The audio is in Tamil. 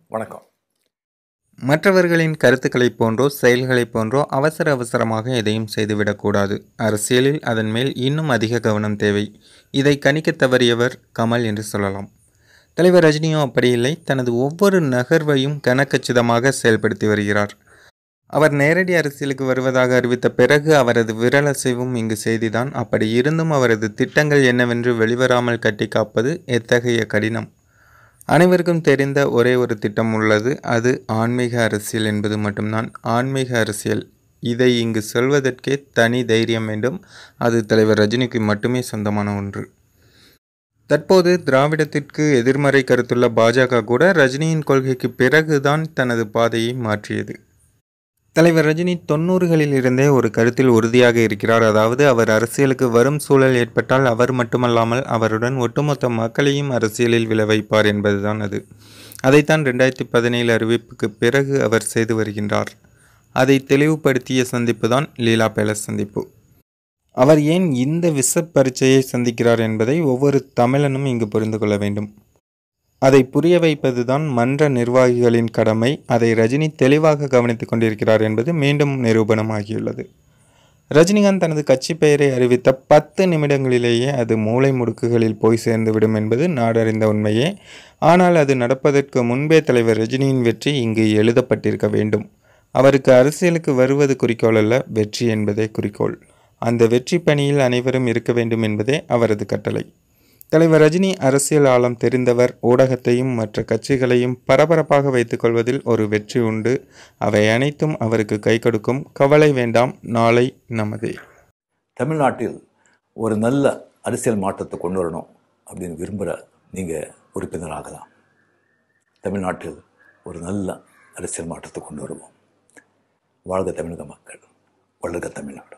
வணக்கம் மற்றவர்களின் கருத்துக்களைப் போன்றோ செயல்களைப் போன்றோ அவசர அவசரமாக எதையும் செய்துவிடக்கூடாது அரசியலில் அதன் மேல் இன்னும் அதிக கவனம் தேவை இதை கணிக்கத் தவறியவர் கமல் என்று சொல்லலாம் தலைவர் ரஜினியும் அப்படி இல்லை தனது ஒவ்வொரு நகர்வையும் கனக்கச்சிதமாக செயல்படுத்தி வருகிறார் அவர் நேரடி அரசியலுக்கு வருவதாக அறிவித்த பிறகு அவரது விரலசைவும் இங்கு செய்திதான் அப்படி இருந்தும் அவரது திட்டங்கள் என்னவென்று வெளிவராமல் கட்டி காப்பது எத்தகைய கடினம் அனைவருக்கும் தெரிந்த ஒரே ஒரு திட்டம் உள்ளது அது ஆன்மீக அரசியல் என்பது மட்டும்தான் ஆன்மீக அரசியல் இதை இங்கு சொல்வதற்கே தனி தைரியம் வேண்டும் அது தலைவர் ரஜினிக்கு மட்டுமே சொந்தமான ஒன்று தற்போது திராவிடத்திற்கு எதிர்மறை கருத்துள்ள பாஜக கூட ரஜினியின் கொள்கைக்கு பிறகுதான் தனது பாதையை மாற்றியது தலைவர் ரஜினி தொண்ணூறுகளில் இருந்தே ஒரு கருத்தில் உறுதியாக இருக்கிறார் அதாவது அவர் அரசியலுக்கு வரும் சூழல் ஏற்பட்டால் அவர் மட்டுமல்லாமல் அவருடன் ஒட்டுமொத்த மக்களையும் அரசியலில் விழ வைப்பார் என்பதுதான் அது அதைத்தான் ரெண்டாயிரத்தி பதினேழு அறிவிப்புக்கு பிறகு அவர் செய்து வருகின்றார் அதை தெளிவுபடுத்திய சந்திப்பு தான் லீலா பேலஸ் சந்திப்பு அவர் ஏன் இந்த விஷ பரீட்சையை சந்திக்கிறார் என்பதை ஒவ்வொரு தமிழனும் இங்கு புரிந்து கொள்ள வேண்டும் அதை புரிய வைப்பதுதான் மன்ற நிர்வாகிகளின் கடமை அதை ரஜினி தெளிவாக கவனித்துக் கொண்டிருக்கிறார் என்பது மீண்டும் நிரூபணமாகியுள்ளது ரஜினிகாந்த் தனது கட்சி பெயரை அறிவித்த பத்து நிமிடங்களிலேயே அது மூளை முடுக்குகளில் போய் சேர்ந்துவிடும் என்பது நாடறிந்த உண்மையே ஆனால் அது நடப்பதற்கு முன்பே தலைவர் ரஜினியின் வெற்றி இங்கு எழுதப்பட்டிருக்க வேண்டும் அவருக்கு அரசியலுக்கு வருவது குறிக்கோள் அல்ல வெற்றி என்பதே குறிக்கோள் அந்த வெற்றி பணியில் அனைவரும் இருக்க வேண்டும் என்பதே அவரது கட்டளை தலைவர் ரஜினி அரசியல் ஆழம் தெரிந்தவர் ஊடகத்தையும் மற்ற கட்சிகளையும் பரபரப்பாக வைத்துக்கொள்வதில் ஒரு வெற்றி உண்டு அவை அனைத்தும் அவருக்கு கை கொடுக்கும் கவலை வேண்டாம் நாளை நமதே தமிழ்நாட்டில் ஒரு நல்ல அரசியல் மாற்றத்தை கொண்டு வரணும் அப்படின்னு விரும்புகிற நீங்கள் உறுப்பினராகலாம் தமிழ்நாட்டில் ஒரு நல்ல அரசியல் மாற்றத்தை கொண்டு வருவோம் வாழ்க தமிழக மக்கள் வளர்க தமிழ்நாடு